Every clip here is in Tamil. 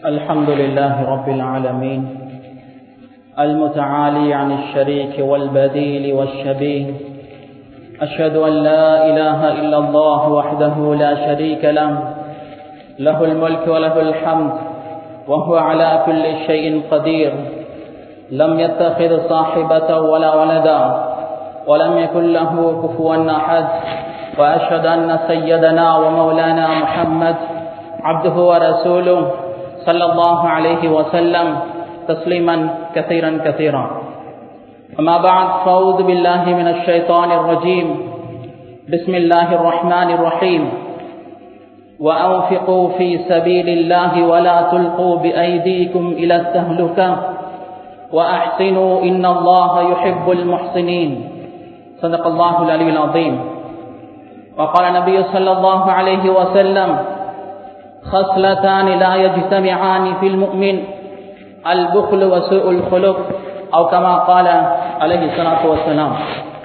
الحمد لله رب العالمين المتعالي عن الشريك والبديل والشبيه أشهد أن لا إله إلا الله وحده لا شريك له له الملك وله الحمد وهو على كل شيء قدير لم يتخذ صاحبة ولا ولدا ولم يكن له كفوا أحد وأشهد أن سيدنا ومولانا محمد عبده ورسوله صلى الله عليه وسلم تسليما كثيرا كثيرا أما بعد فأعوذ بالله من الشيطان الرجيم بسم الله الرحمن الرحيم وأنفقوا في سبيل الله ولا تلقوا بأيديكم إلى التهلكة وأحسنوا إن الله يحب المحسنين صدق الله العلي العظيم وقال النبي صلى الله عليه وسلم خصلتان لا يجتمعان في المؤمن البخل وسوء الخلق أو كما قال عليه الصلاة والسلام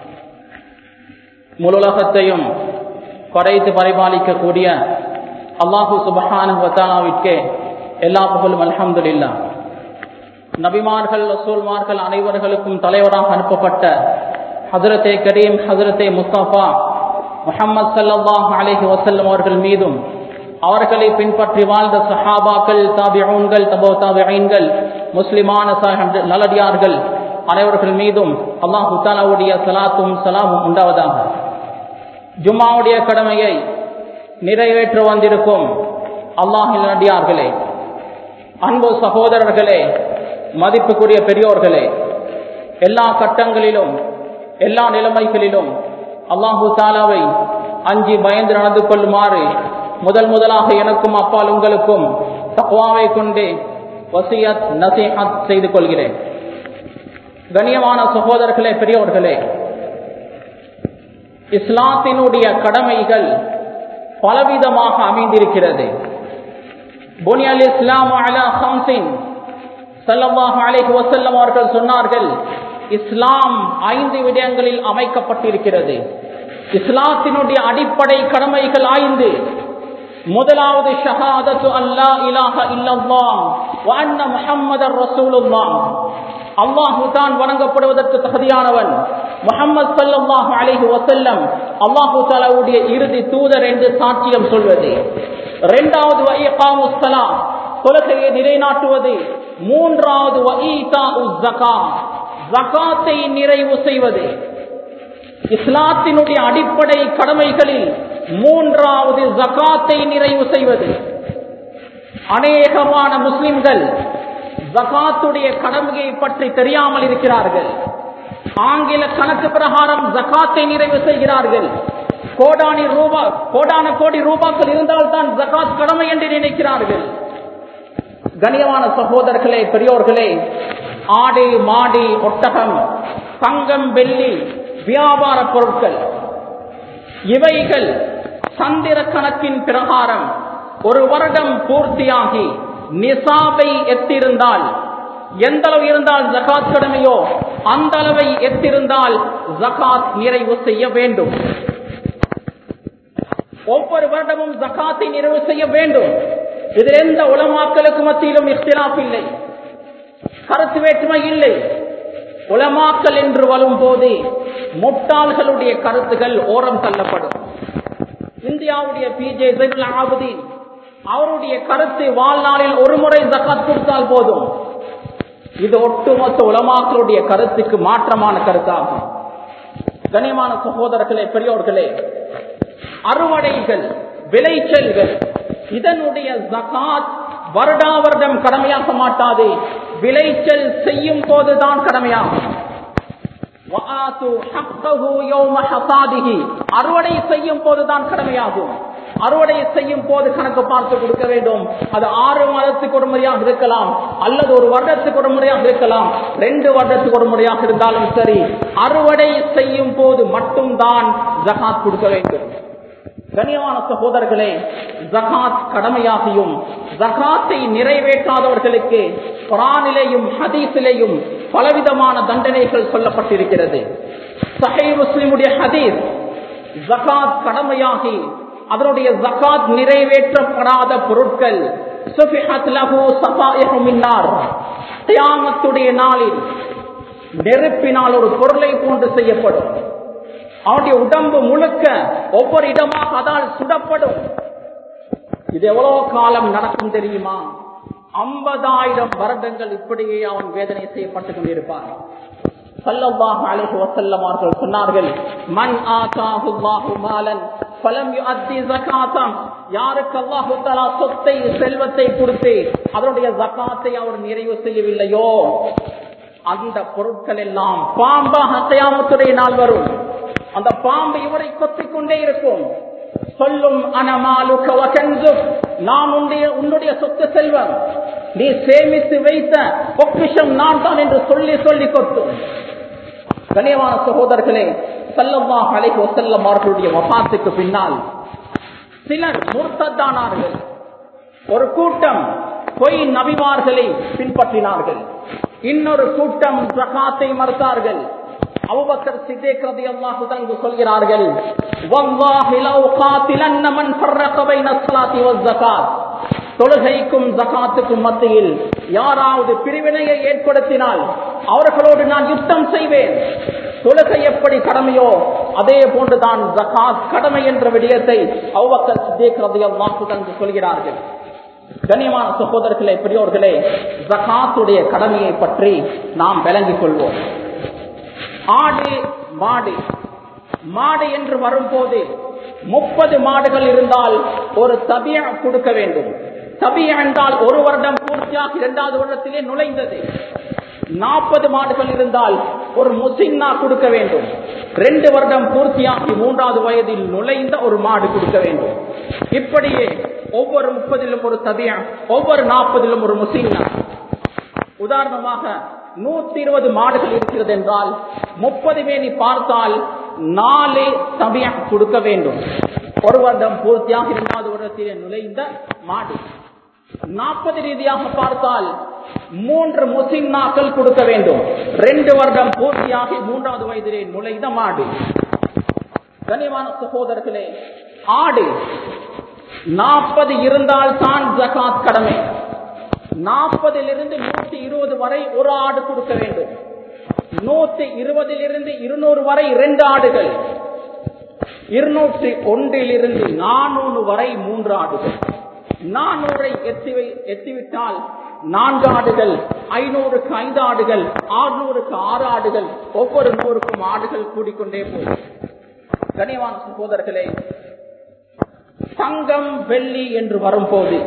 முழுலகத்தையும் படைத்து பரிபாலிக்கக்கூடிய அல்லாஹு சுபஹானு வத்தாலாவிற்கே எல்லா புகழும் அல்ஹம்துலில்லா நபிமார்கள் ரசூல்மார்கள் அனைவர்களுக்கும் தலைவராக அனுப்பப்பட்ட ஹசரத்தே கரீம் ஹசரத்தே முஸ்தபா முஹம்மது சல்லாஹ் அலேஹி வசல்லம் அவர்கள் மீதும் அவர்களை பின்பற்றி வாழ்ந்த சஹாபாக்கள் தாபியூன்கள் தபோ தாபியன்கள் முஸ்லிமான நலடியார்கள் அனைவர்கள் மீதும் அல்லாஹு தாலாவுடைய சலாத்தும் சலாமும் உண்டாவதாக ஜும்மாவுடைய கடமையை நிறைவேற்ற வந்திருக்கும் அல்லாஹின் நடிகார்களே அன்பு சகோதரர்களே மதிப்புக்குரிய பெரியோர்களே எல்லா கட்டங்களிலும் எல்லா நிலைமைகளிலும் அல்லாஹு தாலாவை அஞ்சி பயந்து நடந்து கொள்ளுமாறு முதல் முதலாக எனக்கும் அப்பால் உங்களுக்கும் தக்வாவை கொண்டு வசியத் நசீஹத் செய்து கொள்கிறேன் கண்ணியமான சகோதரர்களே பெரியோர்களே இஸ்லாத்தினுடைய கடமைகள் பலவிதமாக அமைந்திருக்கிறது புனியல் இஸ்லாம் அலா ஹம்சின் சல்லல்லாஹு அலைஹி வஸல்லம் அவர்கள் சொன்னார்கள் இஸ்லாம் ஐந்து விடயங்களில் அமைக்கப்பட்டிருக்கிறது இஸ்லாத்தினுடைய அடிப்படை கடமைகள் ஐந்து முதலாவது ஷஹாதத்து அல்லா இலாஹ இல்லல்லாஹ் வ அன்ன முஹம்மதர் ரசூலுல்லாஹ் அல்லாஹு தான் வணங்கப்படுவதற்கு தகுதியானவன் முகமது சல்லாஹு அலைஹி வசல்லம் அல்லாஹு தாலாவுடைய இறுதி தூதர் என்று சாட்சியம் சொல்வது இரண்டாவது தொலகையை நிலைநாட்டுவது மூன்றாவது ஜகாத்தை நிறைவு செய்வது இஸ்லாத்தினுடைய அடிப்படை கடமைகளில் மூன்றாவது ஜகாத்தை நிறைவு செய்வது அநேகமான முஸ்லிம்கள் ஜகாத்துடைய கடமையை பற்றி தெரியாமல் இருக்கிறார்கள் ஆங்கில கணக்கு பிரகாரம் ஜகாத்தை நிறைவு செய்கிறார்கள் கோடானி ரூபா கோடான கோடி ரூபாக்கள் இருந்தால் தான் ஜகாத் கடமை என்று நினைக்கிறார்கள் கனியமான சகோதரர்களே பெரியோர்களே ஆடு மாடி ஒட்டகம் தங்கம் வெள்ளி வியாபார பொருட்கள் இவைகள் சந்திர கணக்கின் பிரகாரம் ஒரு வருடம் பூர்த்தியாகி நிசாபை எத்திருந்தால் எந்த அளவு இருந்தால் ஜகாத் கடமையோ அந்த அளவை எத்திருந்தால் ஜகாத் நிறைவு செய்ய வேண்டும் ஒவ்வொரு வருடமும் ஜகாத்தை நிறைவு செய்ய வேண்டும் இதில் எந்த உலமாக்களுக்கு மத்தியிலும் இஃப்திலாப் இல்லை கருத்து வேற்றுமை இல்லை உலமாக்கல் என்று வரும் போது முட்டாள்களுடைய கருத்துகள் ஓரம் தள்ளப்படும் இந்தியாவுடைய பிஜே ஆபுதீன் அவருடைய கருத்து வாழ்நாளில் ஒரு முறை ஜக்காத் கொடுத்தால் போதும் இது ஒட்டுமொத்த உலமாக்களுடைய கருத்துக்கு மாற்றமான கருத்தாகும் கனியமான சகோதரர்களே பெரியோர்களே அறுவடைகள் விளைச்சல்கள் இதனுடைய ஜகாத் வருடா வருடம் கடமையாக மாட்டாது விளைச்சல் செய்யும் போதுதான் கடமையாகும் அறுவடை செய்யும் போதுதான் கடமையாகும் அறுவடை செய்யும் போது கணக்கு பார்த்து கொடுக்க வேண்டும் அது ஆறு மாதத்துக்கு ஒரு முறையாக இருக்கலாம் அல்லது ஒரு வருடத்துக்கு ஒரு முறையாக இருக்கலாம் ரெண்டு வருடத்துக்கு ஒரு முறையாக இருந்தாலும் சரி அறுவடை செய்யும் போது மட்டும்தான் ஜகாத் கொடுக்க வேண்டும் கனியமான சகோதரர்களே ஜகாத் கடமையாகியும் ஜகாத்தை நிறைவேற்றாதவர்களுக்கு குரானிலேயும் ஹதீஸிலேயும் பலவிதமான தண்டனைகள் சொல்லப்பட்டிருக்கிறது சஹை முஸ்லிமுடைய ஹதீஸ் ஜகாத் கடமையாகி அதனுடைய ஜகாத் நிறைவேற்றப்படாத பொருட்கள் சுஃபிஹத் லஹு ஸஃபாயிஹு மின் நார் கியாமத்துடைய நாளில் நெருப்பினால் ஒரு பொருளை போன்று செய்யப்படும் அவனுடைய உடம்பு முழுக்க ஒவ்வொரு இடமாக அதால் சுடப்படும் இது எவ்வளவு காலம் நடக்கும் தெரியுமா ஐம்பதாயிரம் வருடங்கள் இப்படியே அவன் வேதனை செய்யப்பட்டுக் கொண்டிருப்பான் சல்லல்லாஹு அலைஹி வஸல்லம் அவர்கள் சொன்னார்கள் மன் ஆதாஹு அல்லாஹு மாலன் ஃபலம் யுஅத்தி ஜகாத்தம் யாருக்கு அல்லாஹு தஆலா சொத்தை செல்வத்தை கொடுத்து அதனுடைய ஜகாத்தை அவர் நிறைவு செய்யவில்லையோ அந்த பொருட்கள் எல்லாம் பாம்பாக கியாமத்துடைய நாள் வரும் அந்த பாம்பு இவரை கொத்திக் கொண்டே இருக்கும் சொல்லும் அனமாலுக்க வகன்சுக் நான் உன்னுடைய உன்னுடைய சொத்து செல்வம் நீ சேமித்து வைத்த பொக்கிஷம் நான் தான் என்று சொல்லி சொல்லி கொத்தும் கனியமான சகோதரர்களே செல்லமாக அலைஹி வசல்லம் அவர்களுடைய வபாத்துக்கு பின்னால் சிலர் முர்த்தத்தானார்கள் ஒரு கூட்டம் பொய் நபிமார்களை பின்பற்றினார்கள் இன்னொரு கூட்டம் ஜகாத்தை மறுத்தார்கள் அபூபக்கர் சித்திக் ரலியல்லாஹு தஆலா சொல்கிறார்கள் வல்லாஹி லவ் காத்திலன்ன மன் ஃபர்ரக பைன ஸலாத்தி வஸ் ஜகாத் தொழுகைக்கும் ஜகாத்துக்கும் மத்தியில் யாராவது பிரிவினையை ஏற்படுத்தினால் அவர்களோடு நான் யுத்தம் செய்வேன் தொழுகை எப்படி கடமையோ அதே போன்றுதான் ஜகாத் கடமை என்ற விடயத்தை அவ்வக்கர் சித்திக் ரலியல்லாஹு தஆலா சொல்கிறார்கள் கண்ணியமான சகோதரர்களே பெரியோர்களே ஜகாத்துடைய கடமையை பற்றி நாம் விளங்கிக் கொள்வோம் ஆடு மாடு மாடு என்று வரும்போது முப்பது மாடுகள் இருந்தால் ஒரு தபிய கொடுக்க வேண்டும் தபிய என்றால் ஒரு வருடம் பூர்த்தியாக இரண்டாவது வருடத்திலே நுழைந்தது நாற்பது மாடுகள் இருந்தால் ஒரு முசின்னா கொடுக்க வேண்டும் ரெண்டு வருடம் பூர்த்தியாகி மூன்றாவது வயதில் நுழைந்த ஒரு மாடு கொடுக்க வேண்டும் இப்படியே ஒவ்வொரு முப்பதிலும் ஒரு தபியா ஒவ்வொரு நாற்பதிலும் ஒரு முசின்னா உதாரணமாக நூத்தி இருபது மாடுகள் இருக்கிறது என்றால் முப்பது மேனி பார்த்தால் நாலு தபியா கொடுக்க வேண்டும் ஒரு வருடம் பூர்த்தியாக இரண்டாவது வருடத்திலே நுழைந்த மாடு நாற்பது ரீதியாக பார்த்தால் மூன்று முசின்னாக்கள் கொடுக்க வேண்டும் ரெண்டு வருடம் பூர்த்தியாகி மூன்றாவது வயதிலே நுழைந்த மாடு கனிவான சகோதரர்களே ஆடு நாற்பது இருந்தால் தான் ஜகாத் கடமை நாற்பதிலிருந்து நூத்தி இருபது வரை ஒரு ஆடு கொடுக்க வேண்டும் நூத்தி இருபதிலிருந்து இருநூறு வரை இரண்டு ஆடுகள் இருநூற்றி ஒன்றிலிருந்து நானூறு வரை மூன்று ஆடுகள் நானூறை எத்தி எத்திவிட்டால் நான்கு ஆடுகள் ஐநூறுக்கு ஐந்து ஆடுகள் ஆறுநூறுக்கு ஆறு ஆடுகள் ஒவ்வொரு நூறுக்கும் ஆடுகள் கூடிக்கொண்டே போகும் கனிவான சகோதரர்களே தங்கம் வெள்ளி என்று வரும்போது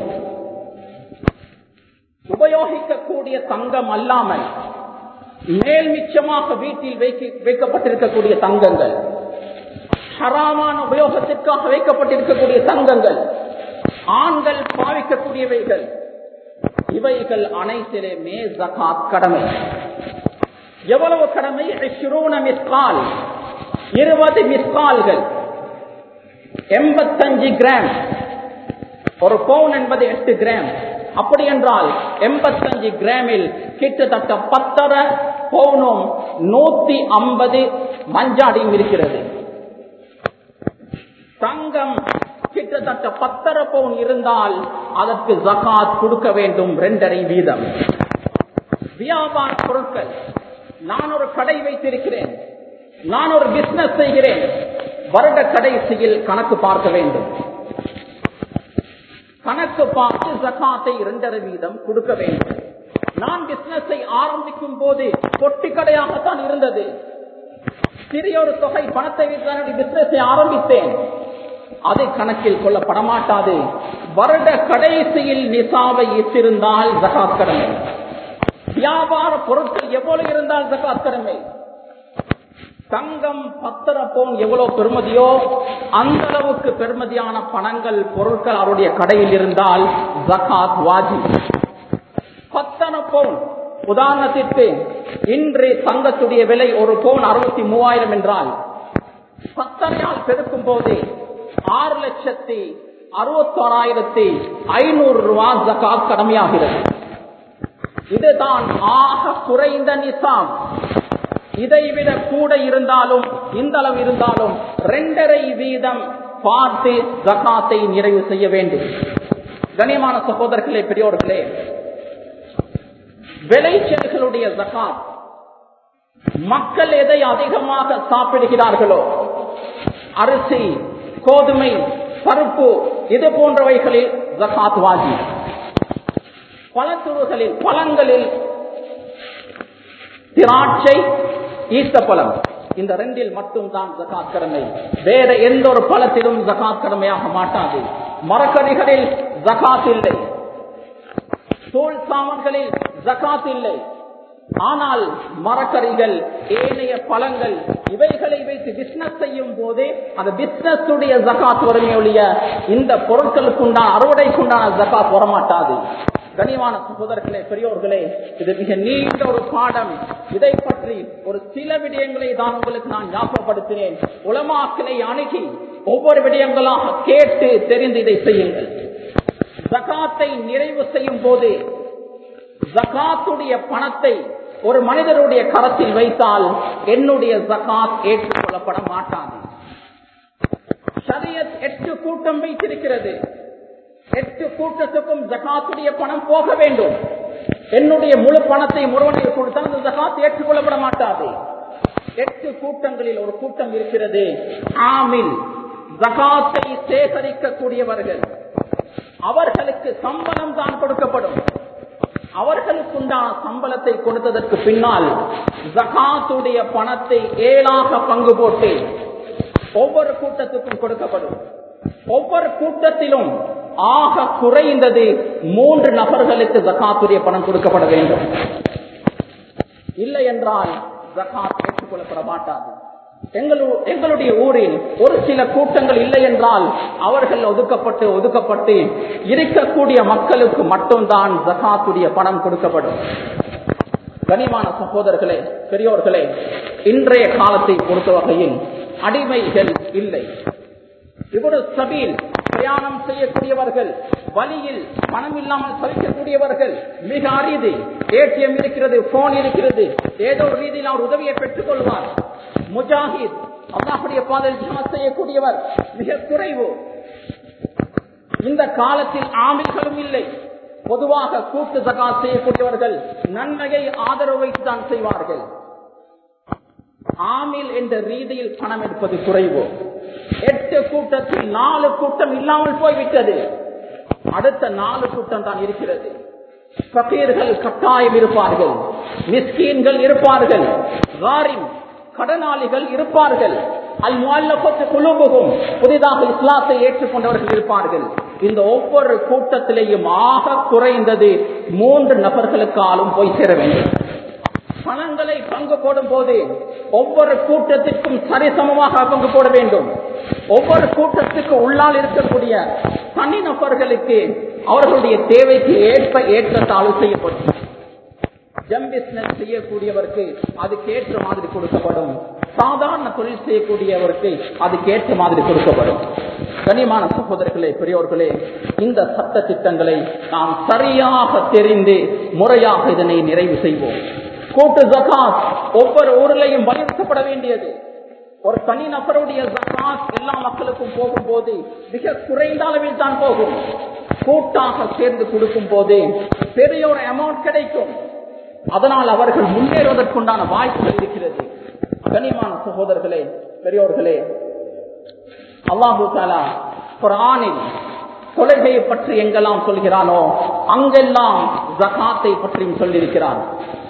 உபயோகிக்கக்கூடிய தங்கம் அல்லாமல் மேல் மிச்சமாக வீட்டில் வைக்கப்பட்டிருக்கக்கூடிய தங்கங்கள் ஹராமான உபயோகத்திற்காக வைக்கப்பட்டிருக்கக்கூடிய தங்கங்கள் ஆண்கள் பாவிக்கக்கூடியவைகள் இவைகள் அனைத்திலுமே ஜகாத் கடமை எவ்வளவு கடமை மிஸ்கால் இருபது மிஸ்கால்கள் எண்பத்தஞ்சு கிராம் ஒரு பவுன் என்பது எட்டு கிராம் அப்படி என்றால் எண்பத்தஞ்சு கிராமில் கிட்டத்தட்ட பத்தரை பவுனும் நூத்தி ஐம்பது மஞ்சாடியும் இருக்கிறது தங்கம் கிட்டத்தட்ட பத்தரை பவுன் இருந்தால் அதற்கு ஜகாத் கொடுக்க வேண்டும் ரெண்டரை வீதம் வியாபார பொருட்கள் நான் ஒரு கடை வைத்திருக்கிறேன் நான் ஒரு பிசினஸ் செய்கிறேன் வருட கடைசியில் கணக்கு பார்க்க வேண்டும் கணக்கு பார்த்து ஜகாத்தை இரண்டரை வீதம் கொடுக்க வேண்டும் நான் பிசினஸை ஆரம்பிக்கும் போது பொட்டி கடையாகத்தான் இருந்தது சிறிய ஒரு தொகை பணத்தை வைத்து பிசினஸை ஆரம்பித்தேன் அதை கணக்கில் கொள்ளப்பட மாட்டாது வருட கடைசியில் நிசாவை இட்டிருந்தால் ஜகாத் கடமை வியாபார பொருட்கள் எவ்வளவு இருந்தால் ஜகாத் கடமை தங்கம் பத்திர பவுன் எவ்வளவு பெருமதியோ அந்த அளவுக்கு பெருமதியான பணங்கள் பொருட்கள் அவருடைய கடையில் இருந்தால் ஜகாத் வாஜி பத்தன பவுன் உதாரணத்திற்கு இன்று தங்கத்துடைய விலை ஒரு பவுன் அறுபத்தி மூவாயிரம் என்றால் பத்தனையால் பெருக்கும் போது ஆறு லட்சத்தி அறுபத்தோராயிரத்தி ஐநூறு ரூபாய் ஜகாத் கடமையாகிறது இதுதான் ஆக குறைந்த நிசாம் இதைவிட கூட இருந்தாலும் இந்த அளவு இருந்தாலும் இரண்டரை வீதம் பார்த்து ஜகாத்தை நிறைவு செய்ய வேண்டும் கனியமான சகோதரர்களே பெரியோர்களே விளைச்சல்களுடைய ஜகாத் மக்கள் எதை அதிகமாக சாப்பிடுகிறார்களோ அரிசி கோதுமை பருப்பு இது போன்றவைகளில் ஜகாத் வாஜி பழத்துருகளில் பழங்களில் திராட்சை ஈஸ்தப்பழம் இந்த ரெண்டில் மட்டும்தான் ஜகாத் கடமை வேற எந்த ஒரு பழத்திலும் ஜகாத் கடமையாக மாட்டாது மரக்கறிகளில் ஜகாத் இல்லை தோல் சாமான்களில் ஜகாத் இல்லை ஆனால் மரக்கறிகள் ஏனைய பழங்கள் இவைகளை வைத்து பிசினஸ் செய்யும் போதே அந்த பிசினஸ் உடைய ஜகாத் வறுமை ஒழிய இந்த பொருட்களுக்குண்டான அறுவடைக்குண்டான ஜகாத் வரமாட்டாது கனிவான சகோதரர்களே பெரியோர்களே இது மிக நீண்ட ஒரு பாடம் இதை பற்றி ஒரு சில விடயங்களை தான் உங்களுக்கு நான் ஞாபகப்படுத்தினேன் உலமாக்களை அணுகி ஒவ்வொரு விடயங்களாக கேட்டு தெரிந்து இதை செய்யுங்கள் ஜகாத்தை நிறைவு செய்யும் போது ஜகாத்துடைய பணத்தை ஒரு மனிதருடைய கரத்தில் வைத்தால் என்னுடைய ஜகாத் ஏற்றுக்கொள்ளப்பட மாட்டாது சரியத் எட்டு கூட்டம் வைத்திருக்கிறது எட்டு கூட்டத்துக்கும் ஜகாத்துடைய பணம் போக வேண்டும் என்னுடைய முழு பணத்தை ஒருவனுக்கு கொடுத்தால் அந்த ஜகாத் ஏற்றுக்கொள்ளப்பட மாட்டாது எட்டு கூட்டங்களில் ஒரு கூட்டம் இருக்கிறது ஆமில் ஜகாத்தை சேகரிக்கக்கூடியவர்கள் அவர்களுக்கு சம்பளம் தான் கொடுக்கப்படும் அவர்களுக்குண்டான சம்பளத்தை கொடுத்ததற்கு பின்னால் ஜகாத்துடைய பணத்தை ஏழாக பங்கு போட்டு ஒவ்வொரு கூட்டத்துக்கும் கொடுக்கப்படும் ஒவ்வொரு கூட்டத்திலும் ஆக குறைந்தது மூன்று நபர்களுக்கு ஜகாத்துடைய பணம் கொடுக்கப்பட வேண்டும் இல்லை என்றால் ஜகாத் ஏற்றுக்கொள்ளப்பட மாட்டாது எங்களுடைய ஊரில் ஒரு சில கூட்டங்கள் இல்லை என்றால் அவர்கள் ஒதுக்கப்பட்டு ஒதுக்கப்பட்டு இருக்கக்கூடிய மக்களுக்கு மட்டும்தான் ஜகாத்துடைய பணம் கொடுக்கப்படும் கனிமான சகோதரர்களே பெரியோர்களே இன்றைய காலத்தை பொறுத்த வகையில் அடிமைகள் இல்லை இவரு சபீல் பிரயாணம் செய்யக்கூடியவர்கள் வழியில் பணம் இல்லாமல் தவிக்கக்கூடியவர்கள் மிக அரிது ஏடிஎம் இருக்கிறது போன் இருக்கிறது ஏதோ ஒரு ரீதியில் அவர் உதவியை பெற்றுக் கொள்வார் முஜாஹித் அல்லாஹுடைய பாதையில் ஜமாத் செய்யக்கூடியவர் மிக குறைவு இந்த காலத்தில் ஆமில்களும் இல்லை பொதுவாக கூட்டு ஜகாத் செய்யக்கூடியவர்கள் நன்மையை ஆதரவு வைத்துதான் செய்வார்கள் ஆமில் என்ற ரீதியில் பணம் எடுப்பது குறைவு எட்டு கூட்டத்தில் நாலு கூட்டம் இல்லாமல் போய்விட்டது அடுத்த நாலு கூட்டம் தான் இருக்கிறது பகீர்கள் கட்டாயம் இருப்பார்கள் மிஸ்கீன்கள் இருப்பார்கள் கடனாளிகள் இருப்பார்கள் அல் முல்லப்பத்து குழுவுகும் புதிதாக இஸ்லாத்தை ஏற்றுக்கொண்டவர்கள் இருப்பார்கள் இந்த ஒவ்வொரு கூட்டத்திலேயும் ஆக குறைந்தது மூன்று நபர்களுக்காலும் போய் சேர வேண்டும் பணங்களை பங்கு போடும் போது ஒவ்வொரு கூட்டத்திற்கும் சரிசமமாக பங்கு போட வேண்டும் ஒவ்வொரு கூட்டத்துக்கு உள்ளால் இருக்கக்கூடிய தனி நபர்களுக்கு அவர்களுடைய தேவைக்கு ஏற்ப ஏற்றத்தாழ்வு செய்யப்படும் ஜம் பிசினஸ் செய்யக்கூடியவருக்கு அதுக்கேற்ற மாதிரி கொடுக்கப்படும் சாதாரண தொழில் செய்யக்கூடியவருக்கு அதுக்கேற்ற மாதிரி கொடுக்கப்படும் கனிமான சகோதரர்களே பெரியோர்களே இந்த சட்ட திட்டங்களை நாம் சரியாக தெரிந்து முறையாக இதனை நிறைவு செய்வோம் கூட்டு ஜகாத் ஒவ்வொரு ஊரிலையும் வலியுறுத்தப்பட வேண்டியது ஒரு தனி நபருடைய ஜகாத் எல்லா மக்களுக்கும் போகும்போது மிக குறைந்த அளவில் தான் போகும் கூட்டாக சேர்ந்து கொடுக்கும் போது பெரிய ஒரு அமௌண்ட் கிடைக்கும் அதனால் அவர்கள் முன்னேறுவதற்குண்டான வாய்ப்புகள் இருக்கிறது கனிமான சகோதரர்களே பெரியோர்களே அல்லாஹூ தாலா குரானில் தொழுகையை பற்றி எங்கெல்லாம் சொல்கிறானோ அங்கெல்லாம் ஜகாத்தை பற்றியும் சொல்லியிருக்கிறான்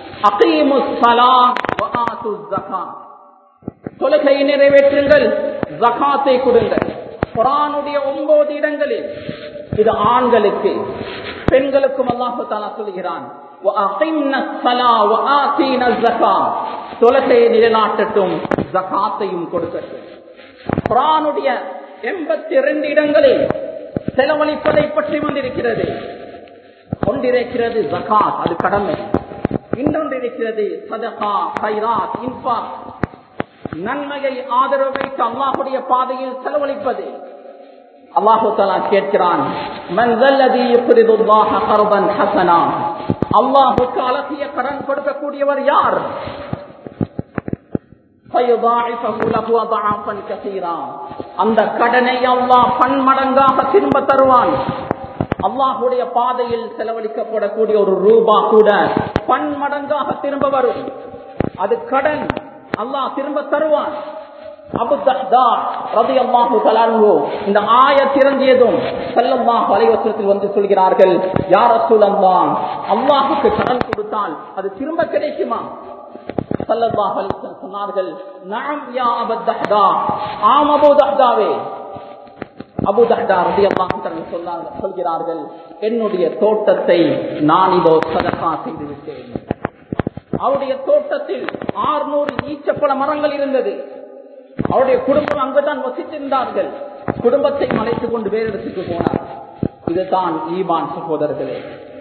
தொழுகையை நிறைவேற்றுங்கள் ஜகாத்தை கொடுங்கள் குரானுடைய ஒன்பது இடங்களில் இது ஆண்களுக்கு பெண்களுக்கும் அல்லாஹு தாலா சொல்கிறான் தொலகையை நிலைநாட்டட்டும் ஜகாத்தையும் கொடுக்கட்டும் குரானுடைய எண்பத்தி இரண்டு இடங்களில் செலவழிப்பதை பற்றி வந்திருக்கிறது கொண்டிருக்கிறது ஜகாத் அது கடமை இன்னொன்று இருக்கிறது சதகா ஹைராத் இன்பா நன்மையை ஆதரவு வைத்து அல்லாஹுடைய பாதையில் செலவழிப்பது அல்லாஹு தலா கேட்கிறான் அல்லாஹுக்கு அழகிய கடன் கொடுக்கக்கூடியவர் யார் அந்த கடனை அல்லாஹ் பன்மடங்காக திரும்ப தருவான் அல்லாஹுடைய பாதையில் செலவழிக்கப்படக்கூடிய ஒரு ரூபா கூட பன்மடங்காக திரும்ப வரும் அது கடன் அல்லாஹ் திரும்ப தருவான் அபு தஹ்தா ரலியல்லாஹு தஆலா அன்ஹு இந்த ஆயத் இறங்கியதும் ஸல்லல்லாஹு அலைஹி வஸல்லத்தில் வந்து சொல்கிறார்கள் யா ரசூலல்லாஹ் அல்லாஹ்வுக்கு கடன் கொடுத்தால் அது திரும்ப கிடைக்குமா ஸல்லல்லாஹு அலைஹி வஸல்லம் சொன்னார்கள் நஅம் யா அபு தஹ்தா ஆம் அபு தஹ்தாவே அபு தஹ்தா ரலியல்லாஹு தஆலா சொன்னாங்க சொல்கிறார்கள் என்னுடைய தோட்டத்தை நான் இதோ சதகா செய்து விட்டேன் அவருடைய தோட்டத்தில் ஆறுநூறு ஈச்சப்பழ மரங்கள் இருந்தது அவருடைய குடும்பம் அங்குதான் வசித்திருந்தார்கள் குடும்பத்தை மலைத்துக் கொண்டு வேறு இடத்துக்கு போனார் இதுதான் ஈமான் சகோதரர்களே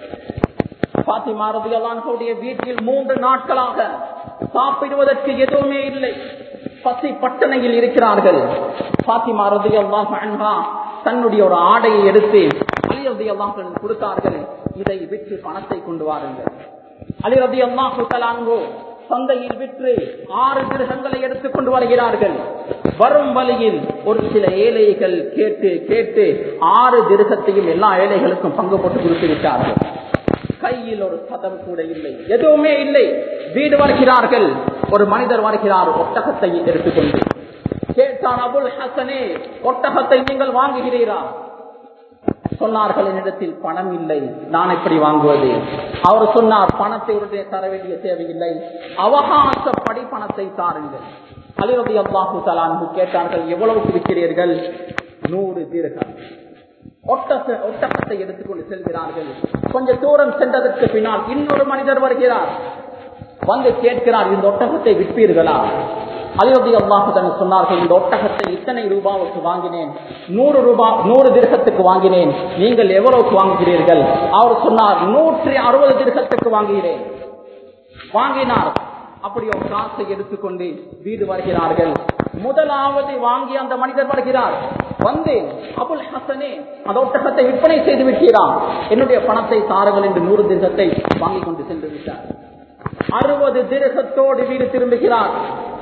பாத்திமா ரதியல்லான்களுடைய வீட்டில் மூன்று நாட்களாக சாப்பிடுவதற்கு எதுவுமே இல்லை பசி பட்டணையில் இருக்கிறார்கள் பாத்திமா ரதியல்லாஹு அன்ஹா தன்னுடைய ஒரு ஆடையை எடுத்து அலி ரதியல்லாஹு கொடுத்தார்கள் இதை விற்று பணத்தை கொண்டு வாருங்கள் அலி ரதியல்லாஹு தலாங்கோ சந்தையில் விற்று ஆறு கிரகங்களை எடுத்துக் கொண்டு வருகிறார்கள் வரும் வழியில் ஒரு சில ஏழைகள் கேட்டு கேட்டு ஆறு திருகத்தையும் எல்லா ஏழைகளுக்கும் பங்கு போட்டு கொடுத்து விட்டார்கள் கையில் ஒரு சதம் கூட இல்லை எதுவுமே இல்லை வீடு வருகிறார்கள் ஒரு மனிதர் வருகிறார் ஒட்டகத்தை எடுத்துக்கொண்டு கேட்டான் அபுல் ஹசனே ஒட்டகத்தை நீங்கள் வாங்குகிறீரா சொன்னார்கள் என்னிடத்தில் பணம் இல்லை நான் எப்படி வாங்குவது அவர் சொன்னார் பணத்தை உடனே தர வேண்டிய தேவையில்லை அவகாசப்படி பணத்தை தாருங்கள் அலிரதி அல்லாஹு தலான்கு கேட்டார்கள் எவ்வளவு விற்கிறீர்கள் நூறு தீர்க்கம் ஒட்டக ஒட்டகத்தை எடுத்துக்கொண்டு செல்கிறார்கள் கொஞ்ச தூரம் சென்றதற்கு பின்னால் இன்னொரு மனிதர் வருகிறார் வந்து கேட்கிறார் இந்த ஒட்டகத்தை விற்பீர்களா அலிரதி அல்லாஹுதன் சொன்னார்கள் இந்த ஒட்டகத்தை இத்தனை ரூபாவுக்கு வாங்கினேன் நூறு ரூபாய் நூறு திருகத்துக்கு வாங்கினேன் நீங்கள் எவ்வளவுக்கு வாங்குகிறீர்கள் அவர் சொன்னார் நூற்றி அறுபது திருகத்துக்கு வாங்குகிறேன் வாங்கினார் அப்படி ஒரு காசை எடுத்துக்கொண்டு வீடு வருகிறார்கள் முதலாவது வாங்கி அந்த மனிதர் வருகிறார் வந்து அபுல் ஹசனே அந்த ஒட்டகத்தை விற்பனை செய்து விட்டீரா என்னுடைய பணத்தை தாருங்கள் என்று நூறு திருகத்தை வாங்கி கொண்டு சென்று விட்டார் அறுபது திருகத்தோடு வீடு திரும்புகிறார்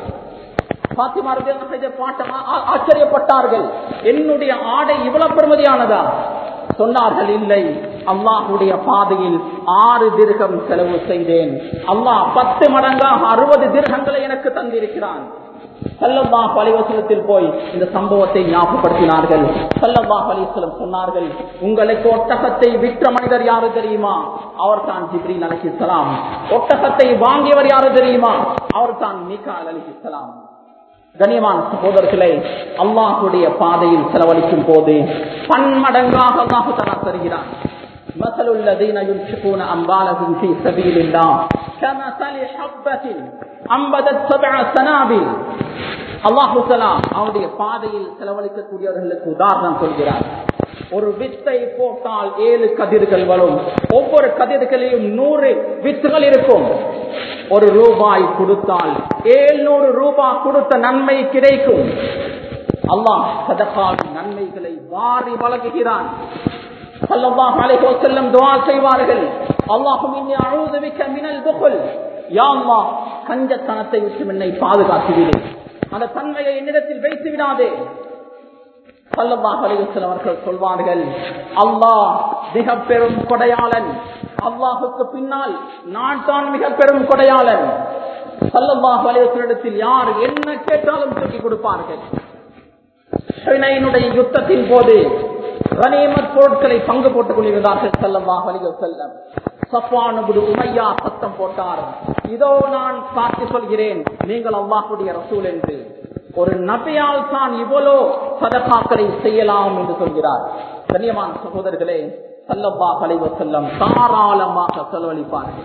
ஆச்சரியப்பட்டார்கள் என்னுடைய ஆடை இவ்வளவு பெருமதியானதா சொன்னார்கள் இல்லை அல்லாஹுடைய பாதையில் ஆறு திருகம் செலவு செய்தேன் அல்லாஹ் பத்து மடங்காக அறுபது திருகங்களை எனக்கு தந்திருக்கிறான் சல்லல்லாஹ் அலிவசலத்தில் போய் இந்த சம்பவத்தை ஞாபகப்படுத்தினார்கள் சல்லல்லாஹ் அலிஸ்லம் சொன்னார்கள் உங்களுக்கு ஒட்டகத்தை விற்ற மனிதர் யாரு தெரியுமா அவர் தான் ஜிப்ரீல் அலிஹிஸ்லாம் ஒட்டகத்தை வாங்கியவர் யாரு தெரியுமா அவர் தான் மீகால் அலிஹிஸ்லாம் கனியமான சகோதரர்களை அல்லாஹுடைய பாதையில் செலவழிக்கும் போது பன்மடங்காக அல்லாஹு தலா தருகிறான் مثل الذين ينفقون أموالهم في سبيل الله كمثل حبة أنبتت سبع سنابل அல்லாஹு தலா அவனுடைய பாதையில் செலவழிக்கக்கூடியவர்களுக்கு உதாரணம் சொல்கிறார் ஒரு வித்தை போட்டால் ஏழு கதிர்கள் வரும் ஒவ்வொரு கதிர்களிலும் நூறு வித்துகள் இருக்கும் ஒரு ரூபாய் கொடுத்தால் ஏழ்நூறு ரூபாய் கொடுத்த நன்மை கிடைக்கும் அல்லாஹ் சதகாவின் நன்மைகளை வாரி வழங்குகிறான் செல்லும் துவா செய்வார்கள் அல்லாஹும் மினல் புகழ் யாம்மா கஞ்சத்தனத்தை விட்டு என்னை பாதுகாத்துவிடு அந்த தன்மையை என்னிடத்தில் வைத்து விடாதே சல்லல்லாஹ் அலிவசல் அவர்கள் சொல்வார்கள் அல்லாஹ் மிக பெரும் கொடையாளன் அல்லாஹுக்கு பின்னால் நான் தான் மிக பெரும் கொடையாளன் சல்லல்லாஹ் அலிவசலிடத்தில் யார் என்ன கேட்டாலும் தூக்கி கொடுப்பார்கள் யுத்தத்தின் போது ரனீமத் பொருட்களை பங்கு போட்டுக் கொண்டிருந்தார்கள் சல்லல்லாஹ் அலிவசல்லம் சப்பானுபுடு உமையா சத்தம் போட்டார் இதோ நான் சாட்சி சொல்கிறேன் நீங்கள் அல்லாஹுடைய ரசூல் என்று ஒரு நபியால் தான் இவ்வளோ சதகாக்களை செய்யலாம் என்று சொல்கிறார் கண்ணியமான சகோதரர்களே சல்லப்பா கலைவ செல்லம் தாராளமாக செலவழிப்பார்கள்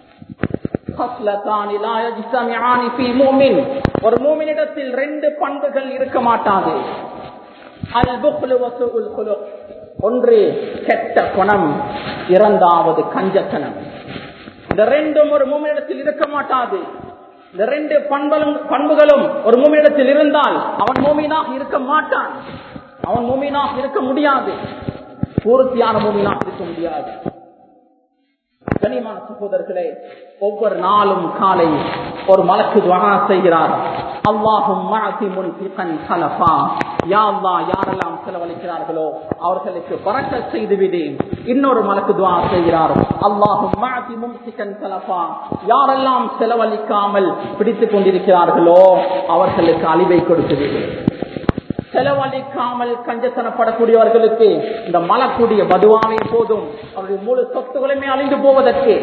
ஒரு மூமினிடத்தில் ரெண்டு பண்புகள் இருக்க மாட்டாது ஒன்று கெட்ட குணம் இரண்டாவது கஞ்சத்தனம் இந்த ரெண்டும் ஒரு மூமினிடத்தில் இருக்க மாட்டாது இந்த ரெண்டு பண்பலும் பண்புகளும் ஒரு மூமியிடத்தில் இருந்தால் அவன் மூமினாக இருக்க மாட்டான் அவன் மூமினாக இருக்க முடியாது பூர்த்தியான மூமினாக இருக்க முடியாது கனிமான சகோதரர்களே ஒவ்வொரு நாளும் காலை ஒரு மலக்கு துவகா செய்கிறார் அல்லாஹும் யாழ்லா யாரெல்லாம் செலவழிக்கிறார்களோ அவர்களுக்கு பறக்க செய்துவிடு இன்னொரு மலக்கு துவா செய்கிறார் அல்லாஹும் மாத்தி மும்சிக்கன் தலப்பா யாரெல்லாம் செலவழிக்காமல் பிடித்துக் கொண்டிருக்கிறார்களோ அவர்களுக்கு அழிவை கொடுத்துவிடு செலவழிக்காமல் கஞ்சத்தனப்படக்கூடியவர்களுக்கு இந்த மலக்கூடிய பதுவாவே போதும் அவருடைய முழு சொத்துகளுமே அழிந்து போவதற்கு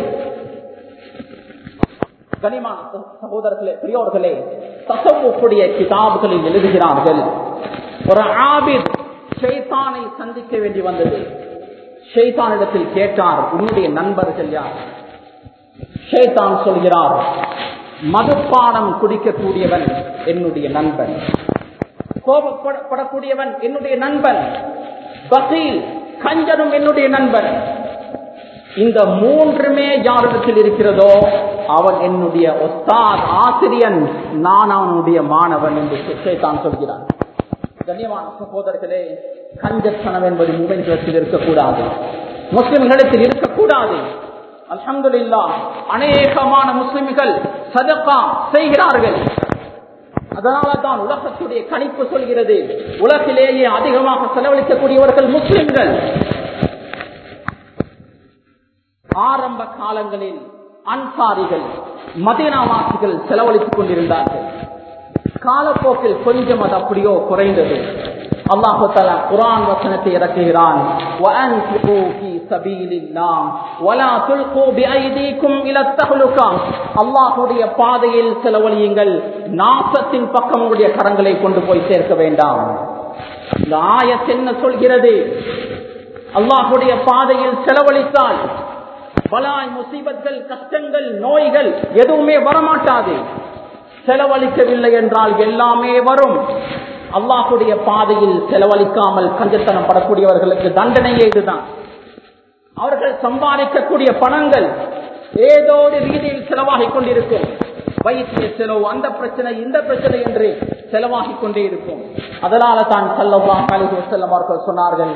கனிமான சகோதரர்களே பெரியோர்களே தசவுடைய கிதாபுகளில் எழுதுகிறார்கள் ஒரு ஆபித் ஷெய்தானை சந்திக்க வேண்டி வந்தது ஷெய்தானிடத்தில் கேட்டார் உன்னுடைய நண்பர்கள் யார் ஷேதான் சொல்கிறார் மதுப்பானம் குடிக்கக்கூடியவன் என்னுடைய நண்பன் கோபப்படக்கூடியவன் என்னுடைய நண்பன் பசீல் கஞ்சனும் என்னுடைய நண்பன் இந்த மூன்றுமே யாரிடத்தில் இருக்கிறதோ அவன் என்னுடைய ஒஸ்தாத் ஆசிரியன் நான் அவனுடைய மாணவன் என்று சேத்தான் சொல்கிறான் கண்ணியமான சகோதரர்களே கஞ்சத்தனம் என்பது மூமென்களிடத்தில் இருக்கக்கூடாது முஸ்லிம்களிடத்தில் இருக்கக்கூடாது அலமதுல்லா அநேகமான முஸ்லிம்கள் சதக்கா செய்கிறார்கள் அதனால தான் உலகத்துடைய கணிப்பு சொல்கிறது உலகிலேயே அதிகமாக செலவழிக்கக்கூடியவர்கள் முஸ்லிம்கள் ஆரம்ப காலங்களில் அன்சாரிகள் மதீனாவாசிகள் செலவழித்துக் கொண்டிருந்தார்கள் காலப்போக்கில் கொஞ்சம் அது அப்படியோ குறைந்தது அல்லாஹு தலா குரான் வசனத்தை இறக்குகிறான் அல்லாஹுடைய பாதையில் செலவழியுங்கள் நாசத்தின் பக்கம் உடைய கரங்களை கொண்டு போய் சேர்க்க வேண்டாம் இந்த ஆயத் என்ன சொல்கிறது அல்லாஹுடைய பாதையில் செலவழித்தால் பலாய் முசீபத்கள் கஷ்டங்கள் நோய்கள் எதுவுமே வரமாட்டாது செலவழிக்கவில்லை என்றால் எல்லாமே வரும் அல்லாஹுடைய பாதையில் செலவழிக்காமல் கஞ்சத்தனம் படக்கூடியவர்களுக்கு தண்டனையே இதுதான் அவர்கள் சம்பாதிக்கக்கூடிய பணங்கள் ஏதோ ஒரு ரீதியில் செலவாகிக் கொண்டிருக்கும் வைத்திய செலவு அந்த பிரச்சனை இந்த பிரச்சனை என்று செலவாகிக் கொண்டே இருக்கும் அதனால தான் செல்லவாம் செல்லம் அவர்கள் சொன்னார்கள்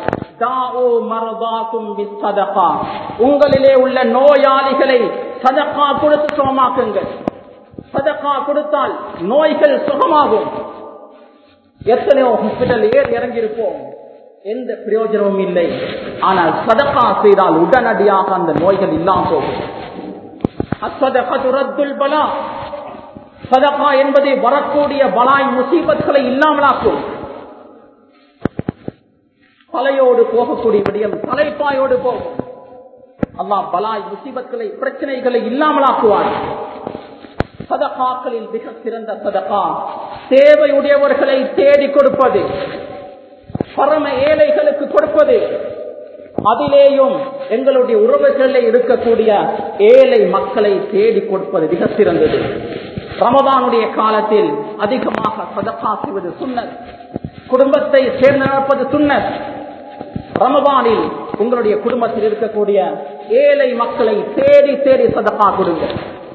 உங்களிலே உள்ள நோயாளிகளை சதக்கா கொடுத்து சுகமாக்குங்கள் சதக்கா கொடுத்தால் நோய்கள் சுகமாகும் எத்தனையோ ஹாஸ்பிட்டல் ஏறி இறங்கியிருப்போம் எந்த பிரயோஜனமும் இல்லை ஆனால் சதக்கா செய்தால் உடனடியாக அந்த நோய்கள் இல்லாம போகும் பலா சதகா என்பது வரக்கூடிய பலாய் முசீபத்களை இல்லாமலாக்கும் தலையோடு போகக்கூடிய விடயம் தலைப்பாயோடு போகும் அல்லா பலாய் முசீபத்களை பிரச்சனைகளை இல்லாமலாக்குவான் சதகாக்களில் மிக சிறந்த சதகா தேவையுடையவர்களை தேடி கொடுப்பது பரம ஏழைகளுக்கு கொடுப்பது அதிலேயும் எங்களுடைய உறவுகளில் இருக்கக்கூடிய ஏழை மக்களை தேடி கொடுப்பது மிக சிறந்தது ரமதானுடைய காலத்தில் அதிகமாக சதக்கா செய்வது சுண்ணத் குடும்பத்தை சேர்ந்து நடப்பது சுண்ணத் ரமதானில் உங்களுடைய குடும்பத்தில் இருக்கக்கூடிய ஏழை மக்களை தேடி தேடி சதக்கா கொடுங்கள்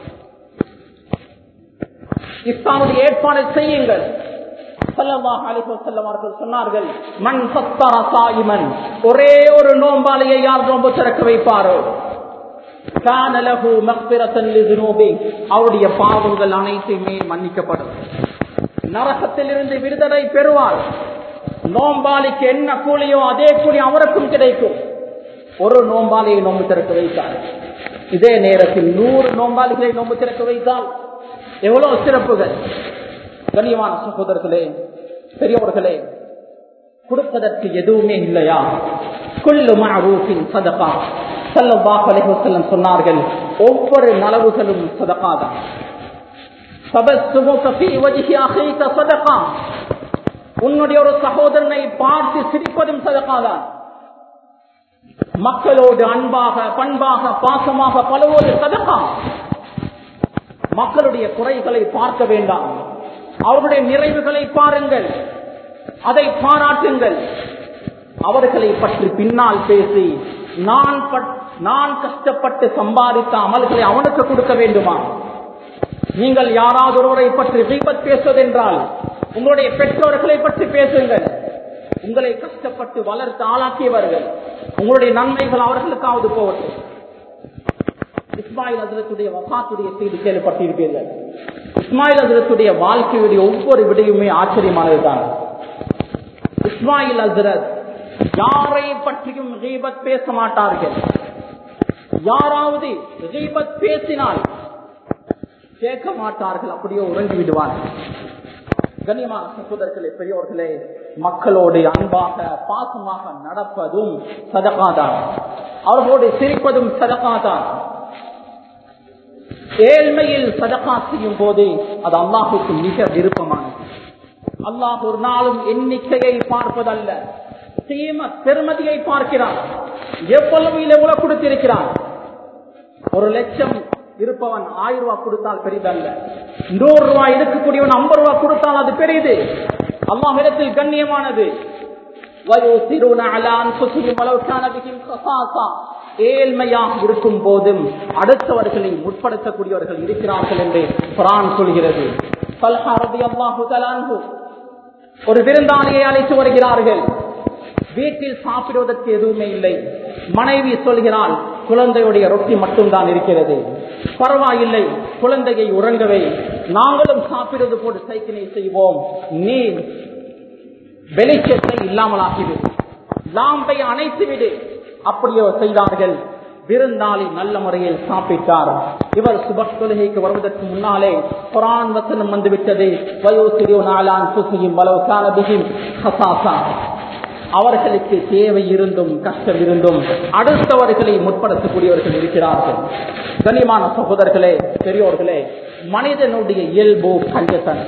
இஸ்லாமுடைய ஏற்பாடு செய்யுங்கள் சொன்னார்கள் மண் சத்தர சாயிமன் ஒரே ஒரு நோம்பாலையை யார் நோம்பு திறக்க வைப்பாரோ அவருடைய பாவங்கள் அனைத்துமே மன்னிக்கப்படும் நரகத்தில் இருந்து விடுதலை பெறுவார் நோம்பாளிக்கு என்ன கூலியோ அதே கூலி அவருக்கும் கிடைக்கும் ஒரு நோம்பாளியை நோம்பு திறக்க வைத்தார் இதே நேரத்தில் நூறு நோம்பாளிகளை நோம்பு திறக்க வைத்தால் எவ்வளவு சிறப்புகள் கண்ணியமான சகோதரர்களே பெரியவர்களே கொடுப்பதற்கு எதுவுமே இல்லையா குல்லு மஅரூஃபின் சதகா ஸல்லல்லாஹு அலைஹி வஸல்லம் சொன்னார்கள் ஒவ்வொரு நலவுகளும் சதகா தான் தபஸ்ஸுமுக ஃபீ வஜ்ஹி அஹீக சதகா உன்னுடைய ஒரு சகோதரனை பார்த்து சிரிப்பதும் சதகா தான் மக்களோடு அன்பாக பண்பாக பாசமாக பழகுவது சதகா மக்களுடைய குறைகளை பார்க்க வேண்டாம் அவர்களுடைய நிறைவுகளை பாருங்கள் அதை பாராட்டுங்கள் அவர்களை பற்றி பின்னால் பேசி நான் நான் கஷ்டப்பட்டு சம்பாதித்த அமல்களை அவனுக்கு கொடுக்க வேண்டுமா நீங்கள் யாராவது ஒருவரை பற்றி தீபத் பேசுவதென்றால் உங்களுடைய பெற்றோர்களை பற்றி பேசுங்கள் உங்களை கஷ்டப்பட்டு வளர்த்து ஆளாக்கியவர்கள் உங்களுடைய நன்மைகள் அவர்களுக்காவது போவட்டும் இஸ்மாயில் அதிரத்துடைய வசாத்துடைய செய்தி கேள்விப்பட்டிருப்பீர்கள் இஸ்மாயில் அதிரத்துடைய வாழ்க்கையுடைய ஒவ்வொரு விடையுமே ஆச்சரியமானதுதான் இஸ்மாயில் அசரத் யாரை பற்றியும் கீபத் பேச மாட்டார்கள் யாராவது கீபத் பேசினால் கேட்க மாட்டார்கள் அப்படியே உறங்கி விடுவார்கள் கண்ணியமான சகோதரர்களே பெரியோர்களே மக்களோடு அன்பாக பாசமாக நடப்பதும் சதகாதான் அவர்களோடு சிரிப்பதும் சதகாதான் ஏழ்மையில் சதகா செய்யும் போது அது அல்லாஹுக்கு மிக விருப்பமானது அல்லாஹ் ஒரு நாளும் எண்ணிக்கையை பார்ப்பதல்ல தீம பெருமதியை பார்க்கிறான் எவ்வளவு எவ்வளவு கொடுத்திருக்கிறான் ஒரு லட்சம் இருப்பவன் ஆயிரம் ரூபாய் கொடுத்தால் பெரிதல்ல நூறு ரூபாய் இருக்கக்கூடியவன் ஐம்பது ரூபாய் கொடுத்தால் அது பெரியது அல்லாஹிடத்தில் கண்ணியமானது ஏழ்மையாக இருக்கும் போதும் அடுத்தவர்களை முற்படுத்தக்கூடியவர்கள் இருக்கிறார்கள் என்று குரான் சொல்கிறது ஒரு விருந்தாளியை அழைத்து வருகிறார்கள் வீட்டில் சாப்பிடுவதற்கு எதுவுமே இல்லை மனைவி சொல்கிறாள் குழந்தையுடைய ரொட்டி மட்டும்தான் இருக்கிறது பரவாயில்லை குழந்தையை உறங்கவை நாங்களும் சாப்பிடுவது போட்டு சைக்கிளை செய்வோம் நீ வெளிச்சத்தை இல்லாமலாக்கிவிடு லாம்பை அணைத்து விடு அப்படியோ செய்தார்கள் விருந்தாளி நல்ல முறையில் சாப்பிட்டார் இவர் சுபக் தொழுகைக்கு வருவதற்கு முன்னாலே குரான் வசனம் வந்துவிட்டது வயோ சிறிய நாளான் சுசியும் வலவுக்கான பிகிம் ஹசாசா அவர்களுக்கு தேவை இருந்தும் கஷ்டம் இருந்தும் அடுத்தவர்களை முற்படுத்தக்கூடியவர்கள் இருக்கிறார்கள் கனிமான சகோதரர்களே பெரியோர்களே மனிதனுடைய இயல்பு கஞ்சத்தன்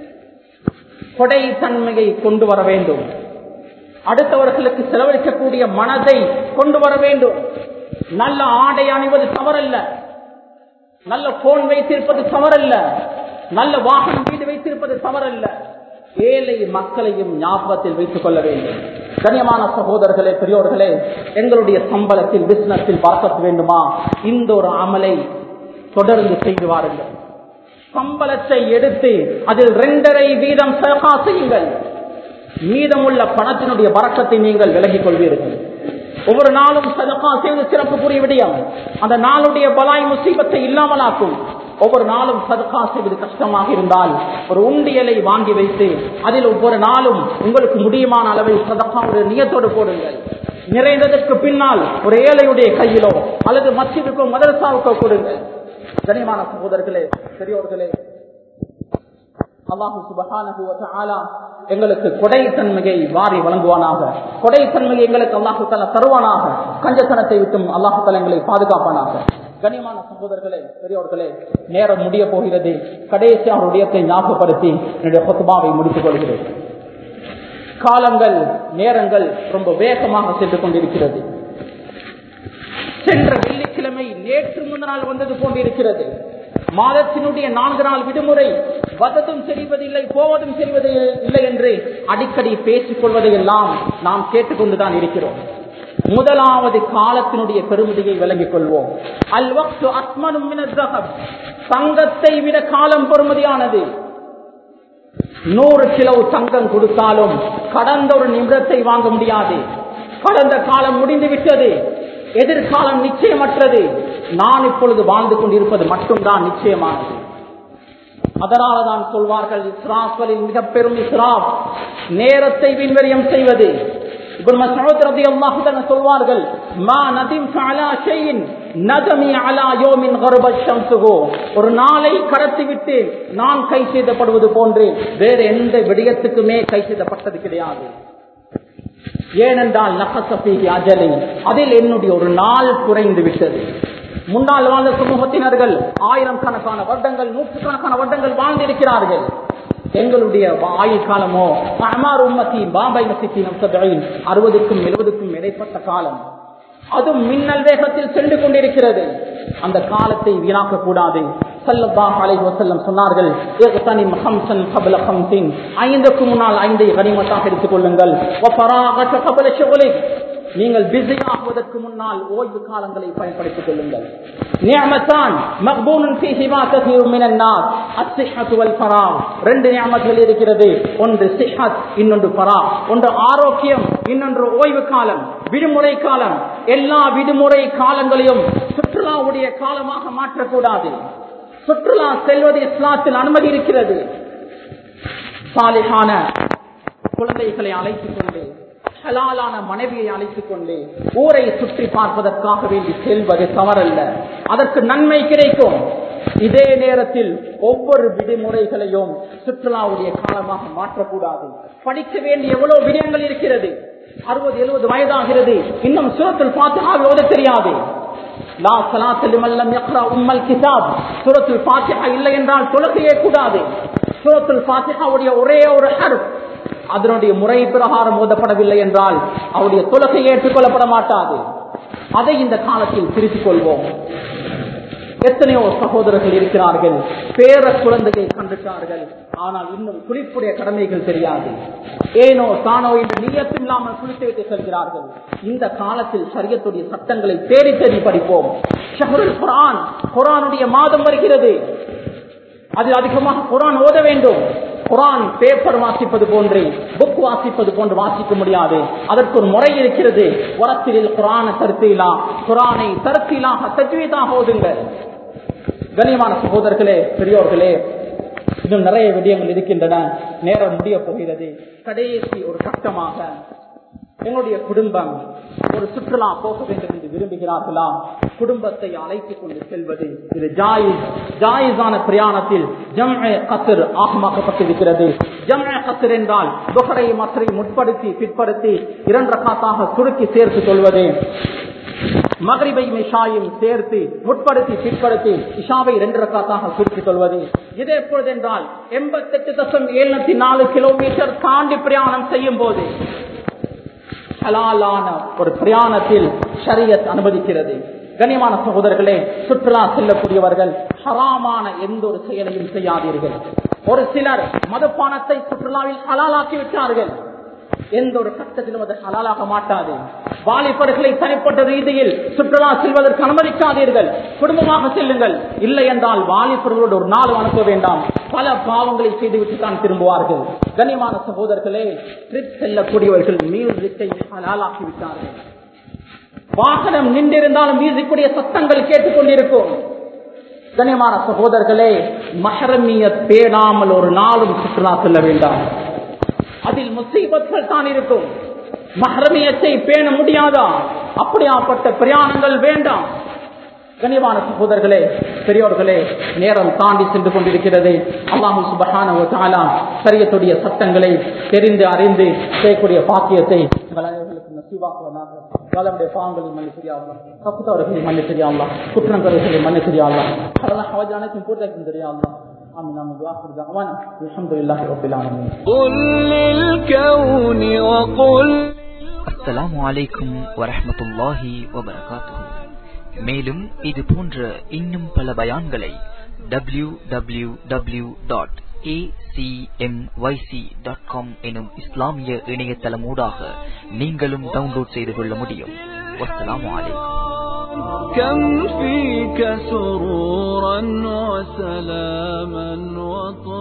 கொடை தன்மையை கொண்டு வர வேண்டும் அடுத்தவர்களுக்கு செலவழிக்கக்கூடிய மனதை கொண்டு வர வேண்டும் நல்ல ஆடை அணிவது தவறல்ல நல்ல போன் வைத்திருப்பது தவறல்ல நல்ல வாகனம் வீடு வைத்திருப்பது தவறல்ல ஏழை மக்களையும் ஞாபகத்தில் வைத்துக் கொள்ள வேண்டும் கண்ணியமான சகோதரர்களே பெரியோர்களே எங்களுடைய சம்பளத்தில் பிசினஸில் பார்க்க வேண்டுமா இந்த ஒரு அமலை தொடர்ந்து செய்து வாருங்கள் சம்பளத்தை எடுத்து அதில் ரெண்டரை வீதம் சகா செய்யுங்கள் மீதமுள்ள பணத்தினுடைய பறக்கத்தை நீங்கள் விலகிக் கொள்வீர்கள் ஒவ்வொரு நாளும் சதகா செய்வது சிறப்புக்குரிய விடயம் அந்த நாளுடைய பலாய் முசீபத்தை இல்லாமலாக்கும் ஒவ்வொரு நாளும் சதகா செய்வது கஷ்டமாக இருந்தால் ஒரு உண்டியலை வாங்கி வைத்து அதில் ஒவ்வொரு நாளும் உங்களுக்கு முடியுமான அளவில் சதகா ஒரு நியத்தோடு போடுங்கள் நிறைந்ததற்கு பின்னால் ஒரு ஏழையுடைய கையிலோ அல்லது மசிதுக்கோ மதரசாவுக்கோ கொடுங்கள் கனிமான சகோதரர்களே பெரியோர்களே அல்லாஹு சுபகான எங்களுக்கு கொடைத்தன்மையை வாரி வழங்குவானாக கொடைத்தன்மையை எங்களுக்கு அல்லாஹு தலா தருவானாக கஞ்சத்தனத்தை விட்டும் அல்லாஹு தலா எங்களை பாதுகாப்பானாக கனியமான சகோதரர்களே பெரியோர்களே நேரம் முடிய போகிறது கடைசி அவருடைய ஞாபகப்படுத்தி என்னுடைய கொத்துபாவை முடித்துக் கொள்கிறேன் காலங்கள் நேரங்கள் ரொம்ப வேகமாக சென்று கொண்டிருக்கிறது சென்ற வெள்ளிக்கிழமை நேற்று முந்த நாள் வந்தது போன்றிருக்கிறது மாதத்தினுடைய நான்கு நாள் விடுமுறை வததும் தெரிவதில்லை போவதும் தெரிவது இல்லை என்று அடிக்கடி பேசிக் கொள்வதை எல்லாம் நாம் கேட்டுக்கொண்டுதான் இருக்கிறோம் முதலாவது காலத்தினுடைய பெருமதியை விளங்கிக் கொள்வோம் அல் வக்து அத்மனும் தங்கத்தை விட காலம் பெருமதியானது நூறு கிலோ தங்கம் கொடுத்தாலும் கடந்த ஒரு நிமிடத்தை வாங்க முடியாது கடந்த காலம் முடிந்து விட்டது எதிர்காலம் நிச்சயமற்றது நான் இப்பொழுது வாழ்ந்து கொண்டிருப்பது மட்டும்தான் நிச்சயமானது அதனால தான் சொல்வார்கள் இஸ்ராஃபலில் மிக பெரும் இஸ்ராப் நேரத்தை விண்வரியம் செய்வது சொல்வார்கள் ஒரு நாளை கடத்திவிட்டு நான் கை செய்தப்படுவது போன்று வேறு எந்த விடயத்துக்குமே கை செய்தப்பட்டது கிடையாது ஏனென்றால் நகசபீகி அஜலை அதில் என்னுடைய ஒரு நாள் குறைந்து விட்டது முன்னாள் வாழ்ந்த சமூகத்தினர்கள் ஆயிரம் கணக்கான வருடங்கள் நூற்றுக்கணக்கான வருடங்கள் வாழ்ந்திருக்கிறார்கள் எங்களுடைய ஆயுள் காலமோ அமார் உம்மத்தி பாம்பை மசித்தின் அறுபதுக்கும் எழுபதுக்கும் இடைப்பட்ட காலம் அதுவும் மின்னல் வேகத்தில் சென்று கொண்டிருக்கிறது அந்த காலத்தை வீணாக்க கூடாது சொன்னார்கள் ஐந்துக்கு முன்னால் ஐந்தை கனிமத்தாக எடுத்துக் கொள்ளுங்கள் நீங்கள் பிஸி ஆகுவதற்கு முன்னால் ஓய்வு காலங்களை பயன்படுத்திக் கொள்ளுங்கள் ரெண்டு நியமத்தில் இருக்கிறது ஒன்று சிஹத் இன்னொன்று பரா ஒன்று ஆரோக்கியம் இன்னொன்று ஓய்வு காலம் விடுமுறை காலம் எல்லா விடுமுறை காலங்களையும் சுற்றுலாவுடைய காலமாக மாற்றக்கூடாது சுற்றுலா செல்வது இஸ்லாத்தில் அனுமதி இருக்கிறது சாலிகான குழந்தைகளை அழைத்துக் கொண்டு ஹலாலான மனைவியை அழைத்துக் கொண்டு ஊரை சுற்றி பார்ப்பதற்காக வேண்டி செல்வது தவறல்ல அதற்கு நன்மை கிடைக்கும் இதே நேரத்தில் ஒவ்வொரு விடுமுறைகளையும் சுற்றுலாவுடைய காலமாக மாற்றக்கூடாது படிக்க வேண்டிய எவ்வளவு விடயங்கள் இருக்கிறது அறுபது எழுபது வயதாகிறது இன்னும் சுரத்தில் பார்த்து ஓத தெரியாது லா சலாத்து லிமல்லம் யக்ரா உம்மல் கிதாப் சூரத்துல் ஃபாத்திஹா இல்லை என்றால் தொழுகையே கூடாது சூரத்துல் ஃபாத்திஹாவுடைய ஒரே ஒரு ஹர்ஃப் அதனுடைய முறை பிரகாரம் ஓதப்படவில்லை என்றால் அவருடைய தொழுகை ஏற்றுக்கொள்ளப்பட மாட்டாது அதை இந்த காலத்தில் திருத்திக் கொள்வோம் எத்தனையோ சகோதரர்கள் இருக்கிறார்கள் பேர குழந்தையை கண்டுட்டார்கள் ஆனால் இன்னும் குளிப்புடைய கடமைகள் தெரியாது ஏனோ தானோ என்ற நீயத்தும் இல்லாமல் குளித்து விட்டு செல்கிறார்கள் இந்த காலத்தில் சரியத்துடைய சட்டங்களை தேடி தேடி படிப்போம் ஷஹருல் குரான் குரானுடைய மாதம் வருகிறது அதில் அதிகமாக குரான் ஓத வேண்டும் குரான் பேப்பர் வாசிப்பது போன்று புக் வாசிப்பது போன்று வாசிக்க முடியாது அதற்கு ஒரு முறை இருக்கிறது உரத்தில் குரான தருத்தீலா குரானை தருத்தீலாக தஜ்வீதாக ஓதுங்கள் கண்ணியமான சகோதரர்களே பெரியோர்களே இன்னும் நிறைய விடயங்கள் இருக்கின்றன நேரம் முடிய போகிறது கடைசி ஒரு கட்டமாக என்னுடைய குடும்பம் ஒரு சுற்றுலா போக வேண்டும் என்று விரும்புகிறார்களா குடும்பத்தை அழைத்துக் கொண்டு செல்வது இது ஜாயிஸ் ஜாயிஸான பிரயாணத்தில் ஜம்ஏ கசர் ஆகமாக்கப்பட்டிருக்கிறது ஜம்ஏ கசர் என்றால் துகரை மசரை முற்படுத்தி பிற்படுத்தி இரண்டு காத்தாக சுருக்கி சேர்த்து சொல்வது மகரிபை மிஷாயும் சேர்த்து முற்படுத்தி பிற்படுத்தி இஷாவை இரண்டு ரக்காத்தாக சுருக்கி சொல்வது இது எப்பொழுது என்றால் எண்பத்தி எட்டு தசம் எழுநூத்தி நாலு கிலோமீட்டர் தாண்டி பிரயாணம் செய்யும் போது ஹலாலான ஒரு பிரயாணத்தில் ஷரியத் அனுமதிக்கிறது கண்ணியமான சகோதரர்களே சுற்றுலா செல்லக்கூடியவர்கள் ஹராமான எந்த ஒரு செயலையும் செய்யாதீர்கள் ஒரு சிலர் மதுப்பானத்தை சுற்றுலாவில் ஹலாலாக்கி விட்டார்கள் எந்த ஒரு கட்டத்திலும் அது ஹலாலாக மாட்டாது வாலிபர்களை தனிப்பட்ட ரீதியில் சுற்றுலா செல்வதற்கு அனுமதிக்காதீர்கள் குடும்பமாக செல்லுங்கள் இல்லை என்றால் வாலிபர்களோடு ஒரு நாள் அனுப்ப வேண்டாம் பல பாவங்களை செய்துவிட்டு தான் திரும்புவார்கள் கனிமான சகோதரர்களே ட்ரிப் செல்லக்கூடியவர்கள் மியூசிக்கை ஹலாலாக்கி விட்டார்கள் வாகனம் நின்றிருந்தாலும் மியூசிக்குடைய சத்தங்கள் கேட்டுக்கொண்டிருக்கும் கனியமான சகோதரர்களே மஹரமிய பேணாமல் ஒரு நாளும் சுற்றுலா செல்ல வேண்டாம் அதில் முசீபத்கள் தான் இருக்கும் மஹரமியத்தை பேண முடியாதா அப்படியாப்பட்ட பிரயாணங்கள் வேண்டாம் கனிவான சகோதரர்களே பெரியோர்களே நேரம் தாண்டி சென்று கொண்டிருக்கிறது அல்லாஹு சுபஹான சரியத்துடைய சட்டங்களை தெரிந்து அறிந்து செய்யக்கூடிய பாக்கியத்தை நசீவாக்குவதாக பாவங்களை மண்ணு தெரியாமலாம் தப்புத்தவர்களை மண்ணு தெரியாமலாம் குற்றங்களை மண்ணு தெரியாமலாம் அதெல்லாம் ஹவாஜ் அனைத்தும் பூர்த்தி தெரியாமலாம் آمين آمين وآخر دعوانا الحمد لله رب العالمين قل للكون وقل அஸ்ஸலாமு அலைக்கும் வரஹ்மத்துல்லாஹி வபரகாத்துஹு மேலும் இது போன்ற இன்னும் பல பயான்களை டபிள்யூ டபிள்யூ டபிள்யூ டாட் எனும் இஸ்லாமிய இணையதளமூடாக நீங்களும் டவுன்லோட் செய்து கொள்ள முடியும் வஸ்ஸலாமு அலைக்கும் كم فيك سرورا وسلاما وطهورا